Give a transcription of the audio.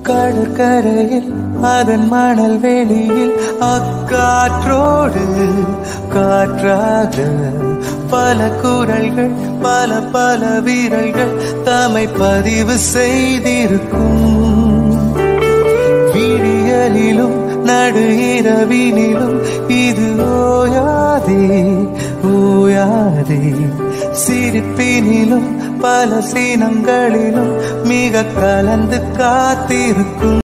கடற்கரையில் அதன் மணல் வெளியில் அக்காற்றோடு காற்றாக பல குரல்கள் பல பல வீரர்கள் தம்மை பதிவு செய்திருக்கும் விடியலிலும் நடு இரவினிலும் இது ஓயாதே ஓயாதே சிரிப்பினிலும் பல சீனங்களிலும் மிக கலந்து காத்திருக்கும்